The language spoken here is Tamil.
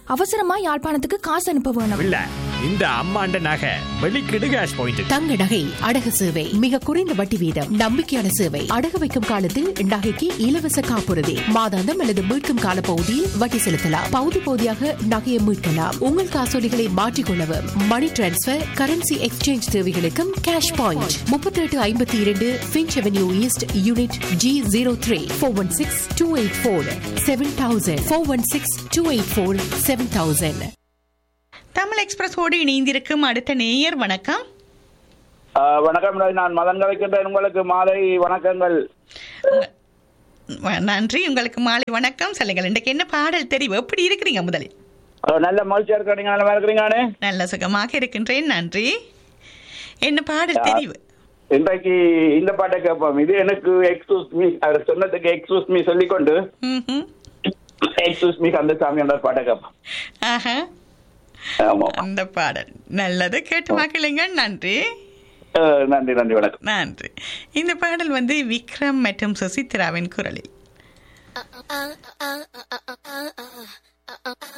அவசரமா யாழ்ப்பாணத்துக்கு காசு அனுப்ப வேணும் இல்ல இந்த அம்மாண்ட நகை வெளிக்கிடு கேஷ் பாயிண்ட் தங்க நகை அடகு சேவை மிக குறைந்த வட்டி வீதம் நம்பிக்கையான சேவை அடகு வைக்கும் காலத்தில் நகைக்கு இலவச காப்புறுதி மாதாந்தம் அல்லது மீட்கும் கால பகுதியில் வட்டி செலுத்தலாம் பகுதி பகுதியாக நகையை மீட்கலாம் உங்கள் காசோலிகளை மாற்றிக்கொள்ளவும் மணி டிரான்ஸ்பர் கரன்சி எக்ஸ்சேஞ்ச் தேவைகளுக்கும் கேஷ் பாயிண்ட் முப்பத்தி எட்டு ஐம்பத்தி இரண்டு Finch avenue east unit G zero three four one six two eight four seven thousand four one six two eight four seven thousand Tamil எக்ஸ்பிரஸோடு இணைந்திருக்கும் அடுத்த நேயர் வணக்கம் ஆ, வணக்கம் நான் மதன் கலைக்கின்றேன் உங்களுக்கு மாலை வணக்கங்கள் உங்க- வ- நன்றி உங்களுக்கு மாலை வணக்கம் சொல்லுங்கள் இன்றைக்கு என்ன பாடல் தெரிவு எப்படி இருக்கிறீங்க முதலில் ஆ, நல்ல மகிழ்ச்சியா இருக்கிறீங்க நல்லா இருக்கிறீங்கண்ணே நல்ல சுகமாக இருக்கின்றேன் நன்றி என்ன பாடல் தெரிவு இன்றைக்கு இந்த பாட்டை கேட்போம் இது எனக்கு எக்ஸ்கூஸ் மீ அவர் சொன்னதுக்கு எக்ஸ்கூஸ் மீ சொல்லிக்கொண்டு ம்ஹும். எக்ஸ்கூஸ் மீ கந்தசாமி என்ற பாட்டை கேட்போம் ஆஹா ஆமா அந்த பாடல் நல்லது கேட்டு மக்களுங்க நன்றி ஆ, நன்றி நன்றி வணக்கம் நன்றி இந்த பாடல் வந்து விக்ரம் மற்றும் சுசித்ராவின் குரலில்